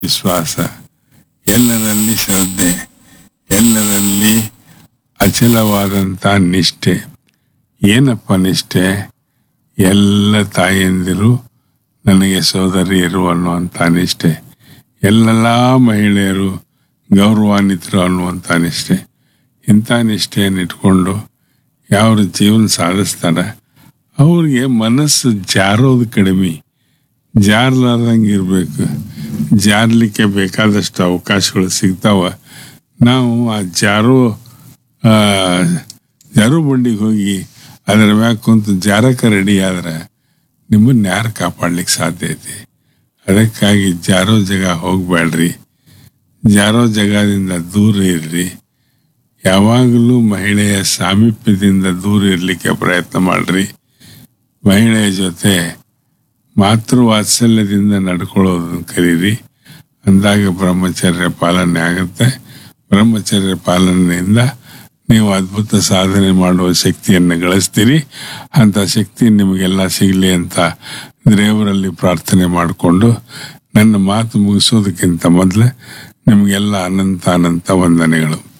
ವಿಶ್ವಾಸ ಎಲ್ಲರಲ್ಲಿ ಶ್ರದ್ಧೆ ಎಲ್ಲರಲ್ಲಿ ಅಚಲವಾದಂಥ ನಿಷ್ಠೆ ಏನಪ್ಪ ನಿಷ್ಠೆ ಎಲ್ಲ ತಾಯಂದಿರು ನನಗೆ ಸೋದರಿಯರು ಅನ್ನುವಂಥ ನಿಷ್ಠೆ ಎಲ್ಲೆಲ್ಲ ಮಹಿಳೆಯರು ಗೌರವಾನ್ವಿತರು ಅನ್ನುವಂಥ ನಿಷ್ಠೆ ಇಂಥ ನಿಷ್ಠೆಯನ್ನು ಇಟ್ಕೊಂಡು ಯಾರು ಜೀವನ ಸಾಧಿಸ್ತಾರೆ ಅವ್ರಿಗೆ ಮನಸ್ಸು ಜಾರೋದು ಕಡಿಮೆ ಜಾರ್ಲಾರ್ದಂಗೆ ಇರಬೇಕು ಜಾರ್ಲಿಕ್ಕೆ ಬೇಕಾದಷ್ಟು ಅವಕಾಶಗಳು ಸಿಗ್ತಾವ ನಾವು ಆ ಜಾರೋ ಆ, ಜಾರು ಬಂಡಿಗೆ ಹೋಗಿ ಅದರ ಮ್ಯಾಗ ಕುಂತು ಜಾರಕ್ಕೆ ರೆಡಿ ಆದ್ರೆ ನಿಮ್ಮನ್ನ ಯಾರು ಕಾಪಾಡ್ಲಿಕ್ಕೆ ಸಾಧ್ಯ ಐತಿ ಅದಕ್ಕಾಗಿ ಜಾರೋ ಜಾಗ ಹೋಗ್ಬೇಡ್ರಿ ಜಾರೋ ಜಾಗದಿಂದ ದೂರ ಇರ್ರಿ ಯಾವಾಗಲೂ ಮಹಿಳೆಯ ಸಾಮೀಪ್ಯದಿಂದ ದೂರ ಇರಲಿಕ್ಕೆ ಪ್ರಯತ್ನ ಮಾಡ್ರಿ ಮಹಿಳೆಯ ಜೊತೆ ಮಾತೃವಾತ್ಸಲ್ಯದಿಂದ ನಡ್ಕೊಳ್ಳೋದನ್ನು ಕಲೀರಿ ಅಂದಾಗ ಬ್ರಹ್ಮಚರ್ಯ ಪಾಲನೆ ಆಗುತ್ತೆ ಬ್ರಹ್ಮಚರ್ಯ ಪಾಲನೆಯಿಂದ ನೀವು ಅದ್ಭುತ ಸಾಧನೆ ಮಾಡುವ ಶಕ್ತಿಯನ್ನು ಗಳಿಸ್ತೀರಿ ಅಂತ ಶಕ್ತಿ ನಿಮಗೆಲ್ಲ ಸಿಗಲಿ ಅಂತ ದೇವರಲ್ಲಿ ಪ್ರಾರ್ಥನೆ ಮಾಡಿಕೊಂಡು ನನ್ನ ಮಾತು ಮುಗಿಸೋದಕ್ಕಿಂತ ಮೊದಲೇ ನಿಮಗೆಲ್ಲ ಅನಂತ ಅನಂತ ವಂದನೆಗಳು